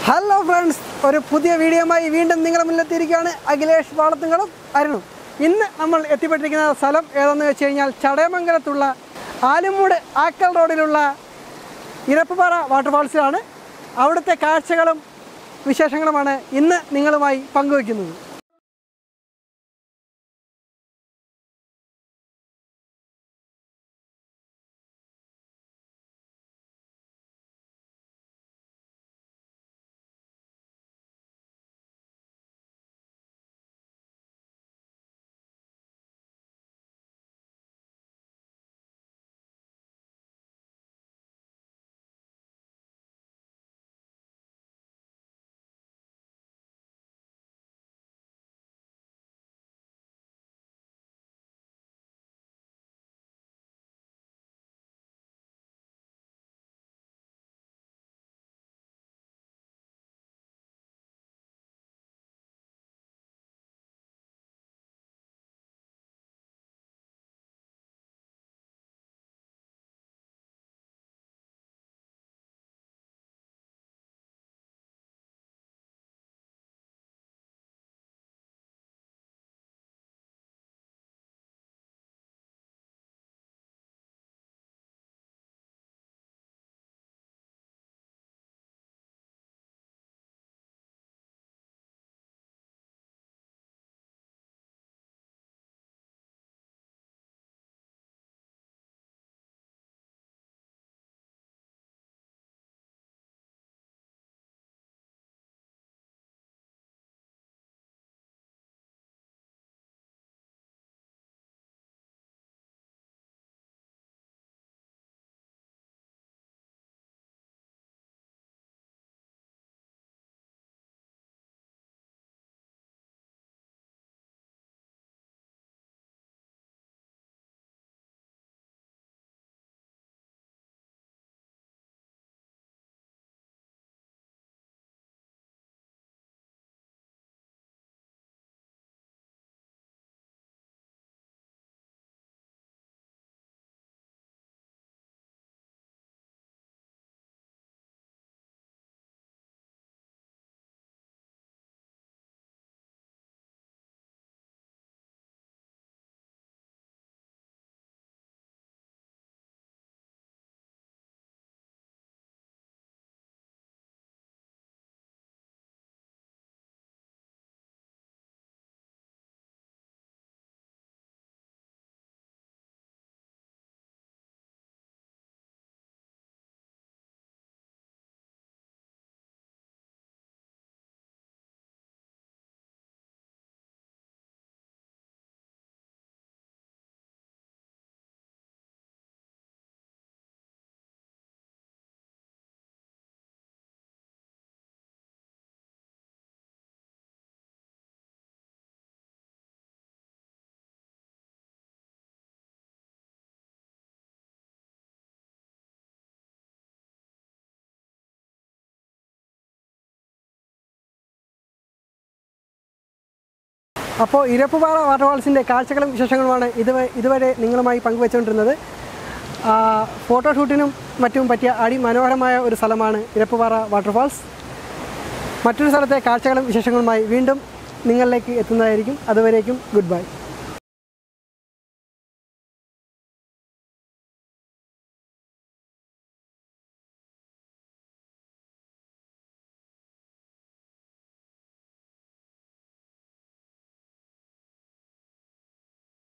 hello friends ഒരു പുതിയ വീഡിയോയുമായി വീണ്ടും നിങ്ങളുടെ മുന്നിലെത്തിയിരിക്കുകയാണ് അഖിലേഷ് വാളത്തുങ്ങളും അരുണും ഇന്ന് നമ്മൾ എത്തിപ്പെട്ടിരിക്കുന്ന സ്ഥലം ഏതെന്ന് വെച്ച് കഴിഞ്ഞാൽ ചടയമംഗലത്തുള്ള ആലുമൂട് ആക്കൽ റോഡിലുള്ള ഇരപ്പുപാറ വാട്ടർഫാൾസിലാണ് അവിടുത്തെ കാഴ്ചകളും വിശേഷങ്ങളുമാണ് ഇന്ന് നിങ്ങളുമായി പങ്കുവയ്ക്കുന്നത് അപ്പോൾ ഇരപ്പുപാറ വാട്ടർഫാൾസിൻ്റെ കാഴ്ചകളും വിശേഷങ്ങളുമാണ് ഇതുവരെ ഇതുവരെ നിങ്ങളുമായി പങ്കുവച്ചുകൊണ്ടിരുന്നത് ആ, ഫോട്ടോഷൂട്ടിനും മറ്റും പറ്റിയ അതിമനോഹരമായ ഒരു സ്ഥലമാണ് ഇരപ്പുപാറ വാട്ടർഫാൾസ് മറ്റൊരു സ്ഥലത്തെ കാഴ്ചകളും വിശേഷങ്ങളുമായി വീണ്ടും നിങ്ങളിലേക്ക് എത്തുന്നതായിരിക്കും അതുവരേക്കും ഗുഡ് ബൈ